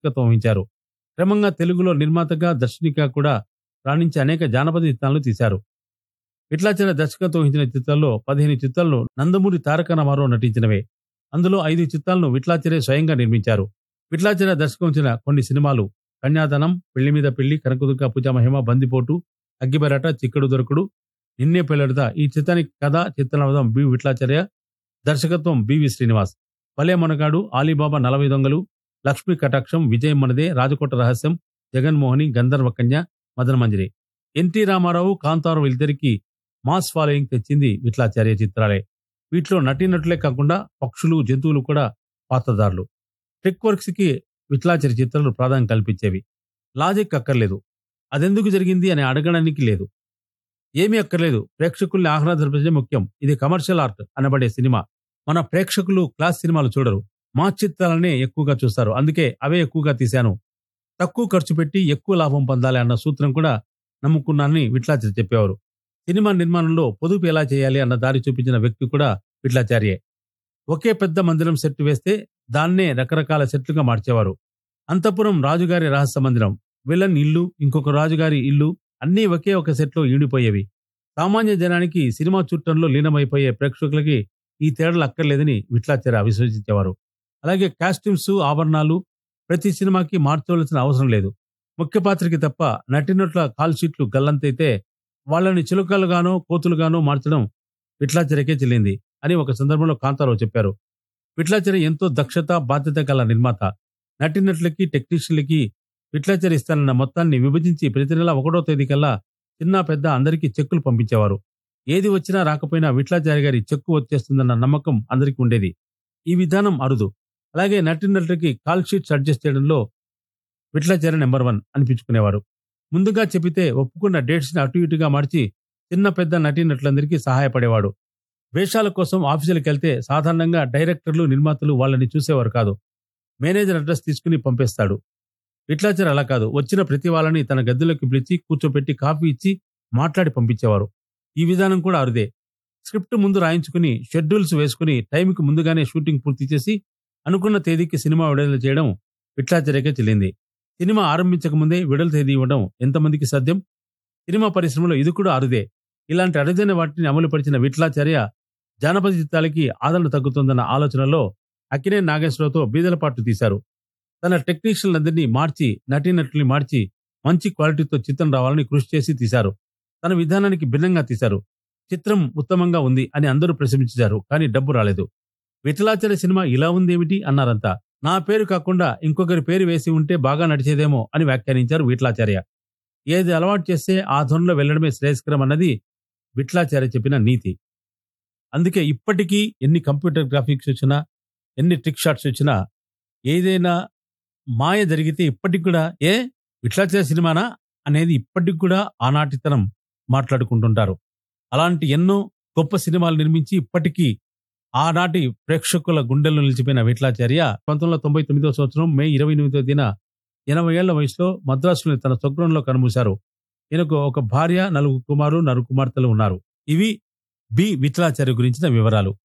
దర్శకత్వం వహించారు క్రమంగా తెలుగులో నిర్మాతగా దర్శనిగా కూడా రాణించి అనేక జానపద చిత్రాలను తీశారు విట్లాచార్య దర్శకత్వం వహించిన చిత్రాల్లో పదిహేను చిత్రాలను నందమూరి తారక రామారావు నటించినవే అందులో ఐదు చిత్రాలను విట్లాచార్య స్వయంగా నిర్మించారు విట్లాచార్య దర్శకం వచ్చిన కొన్ని సినిమాలు కన్యాదానం పెళ్లి మీద పెళ్లి కనకదుర్గ పూజ మహిమ బందిపోటు అగ్గిబెరాట చిక్కడు దొరకుడు నిన్నే పెళ్లడదా ఈ చిత్రానికి కథ చిత్రనామం బి విట్లాచార్య దర్శకత్వం బివి శ్రీనివాస్ పలే మనగాడు ఆలీబాబా నలభై దొంగలు లక్ష్మీ కటాక్షం విజయం మనదే రాజకోట రహస్యం జగన్మోహని గంధర్వ కన్య మదన మంజరి ఎన్టీ రామారావు కాంతారావు ఇద్దరికి మాస్ ఫాలోయింగ్ తెచ్చింది విట్లాచార్య చిత్రాలే వీటిలో నటీనటులే కాకుండా పక్షులు జంతువులు కూడా పాత్రదారులు ట్రిక్ వర్క్స్ కి విట్లాచార్య చిత్రాలు ప్రాధాన్యం కల్పించేవి లాజిక్ అక్కర్లేదు అదెందుకు జరిగింది అని అడగడానికి లేదు ఏమీ అక్కర్లేదు ప్రేక్షకుల్ని ఆహ్లాదపరిచే ముఖ్యం ఇది కమర్షియల్ ఆర్ట్ అనబడే సినిమా మన ప్రేక్షకులు క్లాస్ సినిమాలు చూడరు మా చిత్రాలనే ఎక్కువగా చూస్తారు అందుకే అవే ఎక్కువగా తీశాను తక్కువ ఖర్చు పెట్టి ఎక్కువ లాభం పొందాలి అన్న సూత్రం కూడా నమ్ముకున్నానని విట్లాచార్య చెప్పేవారు సినిమా నిర్మాణంలో పొదుపు ఎలా చేయాలి అన్న దారి చూపించిన వ్యక్తి కూడా విట్లాచార్యే ఒకే పెద్ద మందిరం సెట్ వేస్తే దాన్నే రకరకాల సెట్లుగా మార్చేవారు అంతపురం రాజుగారి రహస్య మందిరం విలన్ ఇల్లు ఇంకొక రాజుగారి ఇల్లు అన్నీ ఒకే ఒక సెట్లో ఈడిపోయేవి సామాన్య జనానికి సినిమా చుట్టంలో లీనమైపోయే ప్రేక్షకులకి ఈ తేడాలు అక్కర్లేదని విట్లాచార్య విశ్వసించేవారు అలాగే కాస్ట్యూమ్స్ ఆభరణాలు ప్రతి సినిమాకి మార్చవలసిన అవసరం లేదు ముఖ్య పాత్రకి తప్ప నటినట్ల కాల్ షీట్లు గల్లంతైతే వాళ్ళని చిలుకలుగానో కోతులుగానో మార్చడం విట్లాచర్యకే చెల్లింది అని ఒక సందర్భంలో కాంతారావు చెప్పారు విట్లాచర్య ఎంతో దక్షత బాధ్యత గల నిర్మాత నటినట్లకి టెక్నీషియన్లకి విట్లాచర్య ఇస్తానన్న మొత్తాన్ని విభజించి ప్రతి నెల ఒకటో తేదీ కల్లా చిన్న పెద్ద అందరికీ చెక్కులు పంపించేవారు ఏది వచ్చినా రాకపోయినా విట్లాచార్య గారి చెక్కు వచ్చేస్తుందన్న నమ్మకం అందరికీ ఉండేది ఈ విధానం అరుదు అలాగే నటినట్లకి కాల్ షీట్స్ అడ్జస్ట్ చేయడంలో విట్లాచార్య నెంబర్ వన్ అనిపించుకునేవారు ముందుగా చెప్పితే ఒప్పుకున్న డేట్స్ ని అటు ఇటుగా మార్చి చిన్న పెద్ద నటీనటులందరికీ సహాయపడేవాడు వేషాల కోసం ఆఫీసులకు వెళ్తే సాధారణంగా డైరెక్టర్లు నిర్మాతలు వాళ్ళని చూసేవారు కాదు మేనేజర్ అడ్రస్ తీసుకుని పంపేస్తాడు విట్లాచర్ అలా కాదు వచ్చిన ప్రతి వాళ్ళని తన గదిలోకి పిలిచి కూర్చోపెట్టి కాఫీ ఇచ్చి మాట్లాడి పంపించేవారు ఈ విధానం కూడా అరుదే స్క్రిప్ట్ ముందు రాయించుకుని షెడ్యూల్స్ వేసుకుని టైంకి ముందుగానే షూటింగ్ పూర్తి చేసి అనుకున్న తేదీకి సినిమా విడుదల చేయడం విట్లాచర్యకే చెల్లింది సినిమా ఆరంభించక ముందే విడుదల తేదీ ఇవ్వడం ఎంతమందికి సాధ్యం సినిమా పరిశ్రమలో ఇది కూడా అరుదే ఇలాంటి అరుదైన వాటిని అమలుపరిచిన విట్లాచార్య జానపద చిత్రాలకి ఆదరణ తగ్గుతుందన్న ఆలోచనలో అక్కినే నాగేశ్వరరావుతో బీదలపాటు తీశారు తన టెక్నీషియన్లందరినీ మార్చి నటీనటుల్ని మార్చి మంచి క్వాలిటీతో చిత్రం రావాలని కృషి చేసి తీశారు తన విధానానికి భిన్నంగా తీశారు చిత్రం ఉత్తమంగా ఉంది అని అందరూ ప్రశంసించారు కానీ డబ్బు రాలేదు విఠలాచార్య సినిమా ఇలా ఉందేమిటి అన్నారంతా నా పేరు కాకుండా ఇంకొకరి పేరు వేసి ఉంటే బాగా నడిచేదేమో అని వ్యాఖ్యానించారు విఠలాచార్య ఏది అలవాటు చేస్తే ఆ ధోరణిలో వెళ్లడమే శ్రేయస్కరం అన్నది విఠలాచార్య చెప్పిన నీతి అందుకే ఇప్పటికీ ఎన్ని కంప్యూటర్ గ్రాఫిక్స్ వచ్చినా ఎన్ని ట్రిక్ షాట్స్ వచ్చినా ఏదైనా మాయ జరిగితే ఇప్పటికి కూడా ఏ విఠలాచార్య సినిమానా అనేది ఇప్పటికి కూడా ఆనాటితనం మాట్లాడుకుంటుంటారు అలాంటి ఎన్నో గొప్ప సినిమాలు నిర్మించి ఇప్పటికీ ఆనాటి ప్రేక్షకుల గుండెల్లో నిలిచిపోయిన విఠలాచార్య పంతొమ్మిది వందల తొంభై తొమ్మిదో సంవత్సరం మే ఇరవై ఎనిమిదో దిన ఎనభై ఏళ్ల వయసులో మద్రాసులోని తన స్వగృహంలో కనుమూశారు ఈయనకు ఒక భార్య నలుగురు కుమారులు నలుగురు కుమార్తెలు ఉన్నారు ఇవి బి విఠలాచార్య గురించిన వివరాలు